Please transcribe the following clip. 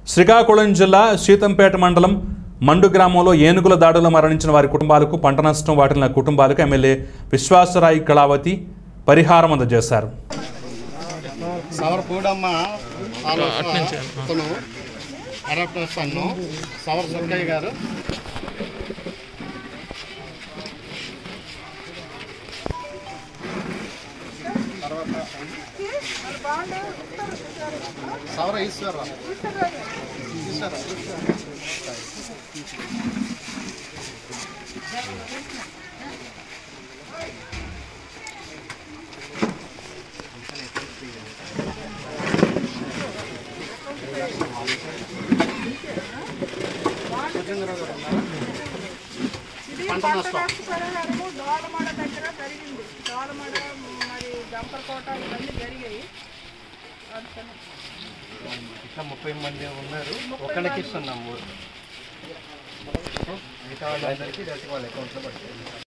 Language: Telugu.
శ్రీకాకుళం జిల్లా సీతంపేట మండలం మండు గ్రామంలో ఏనుగుల దాడులో మరణించిన వారి కుటుంబాలకు పంట నష్టం వాటిల్లిన కుటుంబాలకు ఎమ్మెల్యే విశ్వాసరాయి కళావతి పరిహారం అందజేశారు సవర్ కూడమ్మ అతను అడాప్టర్ సన్ను సవర్ సుక్కయ్య గారు సవర ఈశ్వరరావు ఈశ్వరరావు ఇది పంట నష్ట పరిహారము దోలమాడ దగ్గర జరిగింది దోలమాడ మరి జంపరకోట ఇవన్నీ జరిగాయి అందుకని ఇంకా ముప్పై మంది ఉన్నారు ఒక్కడికి ఇస్తున్నాం ఊరు మిగతా వాళ్ళందరికీ వాళ్ళ అకౌంట్లో పడుతుంది